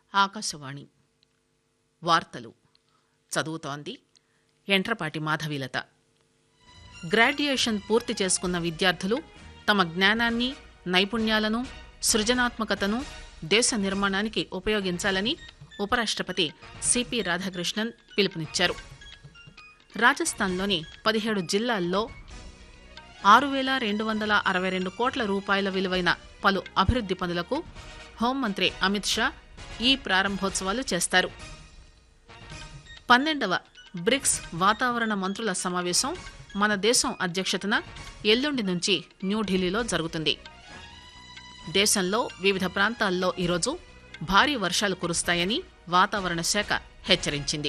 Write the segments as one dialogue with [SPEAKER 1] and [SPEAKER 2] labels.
[SPEAKER 1] ఆకాశవాణి వార్తలు చదువుతోంది ఎంట్రపాటి మాధవీలత గ్రాడ్యుయేషన్ పూర్తి చేసుకున్న విద్యార్థులు తమ జ్ఞానాన్ని నైపుణ్యాలను సృజనాత్మకతను దేశ నిర్మాణానికి ఉపయోగించాలని ఉపరాష్ట్రపతి సిపి రాధాకృష్ణన్ పిలుపునిచ్చారు రాజస్థాన్లోని పదిహేడు జిల్లాల్లో ఆరు వేల రెండు వందల అరవై రెండు కోట్ల రూపాయల విలువైన పలు అభివృద్ది పనులకు హోంమంత్రి అమిత్ షా ఈ ప్రారంభోత్సవాలు చేస్తారు పన్నెండవ బ్రిక్స్ వాతావరణ మంత్రుల సమావేశం మన దేశం అధ్యక్షతన ఎల్లుండి నుంచి న్యూఢిల్లీలో జరుగుతుంది దేశంలో వివిధ ప్రాంతాల్లో ఈరోజు భారీ వర్షాలు కురుస్తాయని వాతావరణ శాఖ హెచ్చరించింది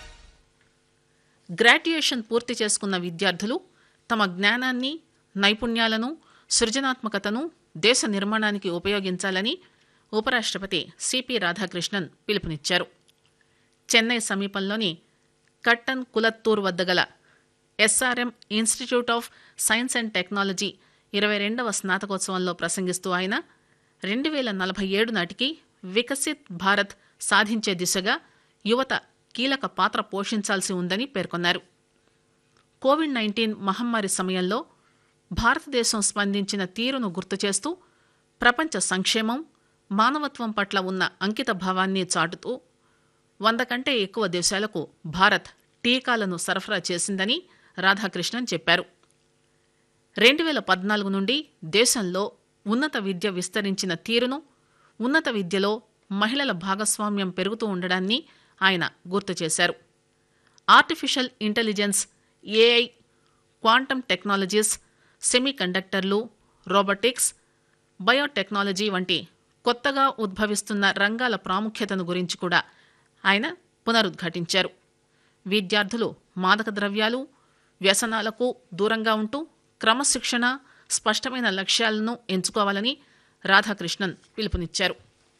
[SPEAKER 1] గ్రాడ్యుయేషన్ పూర్తి చేసుకున్న విద్యార్థులు తమ జ్ఞానాన్ని నైపుణ్యాలను సృజనాత్మకతను దేశ నిర్మాణానికి ఉపయోగించాలని ఉపరాష్ట్రపతి సిపి రాధాకృష్ణన్ పిలుపునిచ్చారు చెన్నై సమీపంలోని కట్టన్ కులత్తూర్ వద్ద గల SRM institute of science and technology ఇరవై రెండవ స్నాతకోత్సవంలో ప్రసంగిస్తూ ఆయన రెండు వేల నలభై ఏడు నాటికి వికసిత్ భారత్ సాధించే దిశగా యువత కీలక పాత్ర పోషించాల్సి ఉందని పేర్కొన్నారు కోవిడ్ నైన్టీన్ మహమ్మారి సమయంలో భారతదేశం స్పందించిన తీరును గుర్తు చేస్తూ ప్రపంచ సంక్షేమం మానవత్వం పట్ల ఉన్న అంకిత భావాన్ని చాటుతూ వంద కంటే ఎక్కువ దేశాలకు భారత్ టీకాలను సరఫరా చేసిందని రాధాకృష్ణన్ చెప్పారు రెండు వేల పద్నాలుగు నుండి దేశంలో ఉన్నత విద్య విస్తరించిన తీరును ఉన్నత విద్యలో మహిళల భాగస్వామ్యం పెరుగుతూ ఉండడాన్ని ఆయన గుర్తు చేశారు artificial intelligence AI quantum technologies సెమీ కండక్టర్లు రోబోటిక్స్ బయోటెక్నాలజీ వంటి కొత్తగా ఉద్భవిస్తున్న రంగాల ప్రాముఖ్యతను గురించి కూడా ఆయన పునరుద్ఘాటించారు విద్యార్థులు మాదక ద్రవ్యాలు వ్యసనాలకు దూరంగా ఉంటూ క్రమశిక్షణ స్పష్టమైన లక్ష్యాలను ఎంచుకోవాలని రాధాకృష్ణన్ పిలుపునిచ్చారు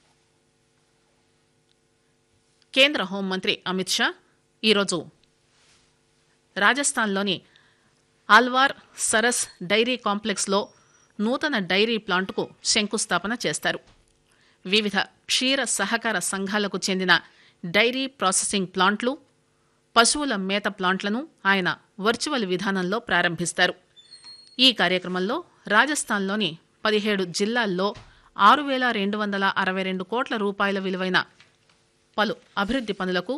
[SPEAKER 1] కేంద్ర హోంమంత్రి అమిత్ షా ఈరోజు రాజస్థాన్లోని ఆల్వార్ సరస్ డైరీ కాంప్లెక్స్లో నూతన డైరీ ప్లాంటుకు శంకుస్థాపన చేస్తారు వివిధ క్షీర సహకార సంఘాలకు చెందిన డైరీ ప్రాసెసింగ్ ప్లాంట్లు పశువుల మేత ప్లాంట్లను ఆయన వర్చువల్ విధానంలో ప్రారంభిస్తారు ఈ కార్యక్రమంలో రాజస్థాన్లోని పదిహేడు జిల్లాల్లో ఆరు వేల రెండు వందల అరవై రెండు కోట్ల రూపాయల విలువైన పలు అభివృద్ది పనులకు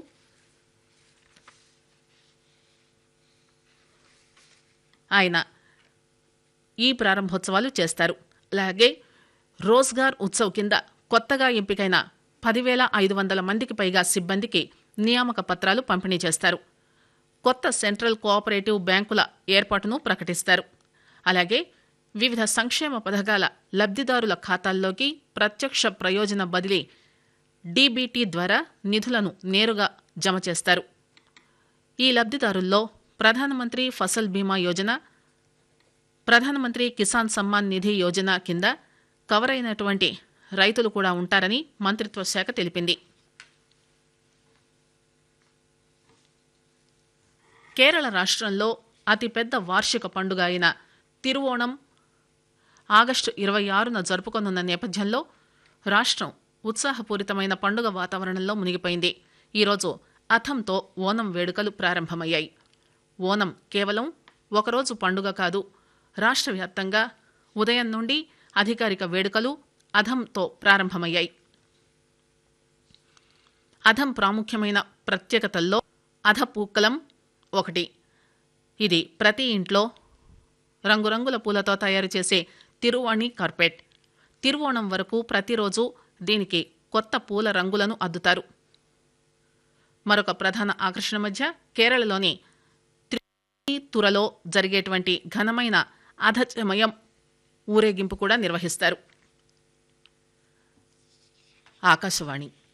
[SPEAKER 1] ఆయన ఈ ప్రారంభోత్సవాలు చేస్తారు అలాగే రోజ్గార్ ఉత్సవ్ కింద కొత్తగా ఎంపికైన పదివేల ఐదు వందల మందికి పైగా సిబ్బందికి నియామక పత్రాలు పంపిణీ చేస్తారు కొత్త సెంట్రల్ కోఆపరేటివ్ బ్యాంకుల ఏర్పాటును ప్రకటిస్తారు అలాగే వివిధ సంక్షేమ పథకాల లబ్దిదారుల ఖాతాల్లోకి ప్రత్యక్ష ప్రయోజన బదిలీ డీబీటీ ద్వారా నిధులను నేరుగా జమ చేస్తారు ఈ లబ్దిదారుల్లో ప్రధానమంత్రి ఫసల్ బీమా యోజన ప్రధానమంత్రి కిసాన్ సమ్మాన్ నిధి యోజన కింద కవర్ అయినటువంటి రైతులు కూడా ఉంటారని మంత్రిత్వ శాఖ తెలిపింది కేరళ రాష్ట్రంలో అతిపెద్ద వార్షిక పండుగ అయిన తిరువోణం ఆగస్టు ఇరవై ఆరున జరుపుకోనున్న నేపథ్యంలో రాష్ట్రం ఉత్సాహపూరితమైన పండుగ వాతావరణంలో మునిగిపోయింది ఈరోజు అథంతో ఓనం వేడుకలు ప్రారంభమయ్యాయి ఓనం కేవలం ఒకరోజు పండుగ కాదు రాష్ట్ర వ్యాప్తంగా ఉదయం నుండి అధికారిక వేడుకలు అధంతో ప్రారంభమయ్యాయి అధం ప్రాముఖ్యమైన ప్రత్యేకతల్లో అధపూక్కలం ఒకటి ఇది ప్రతి ఇంట్లో రంగురంగుల పూలతో తయారు చేసే తిరువాణి కార్పెట్ తిరువోణం వరకు ప్రతిరోజు దీనికి కొత్త పూల రంగులను అద్దుతారు మరొక ప్రధాన ఆకర్షణ మధ్య కేరళలోని తురలో జరిగేటువంటి ఘనమైన అధచమయం ఊరేగింపు కూడా నిర్వహిస్తారు ఆకాశవాణి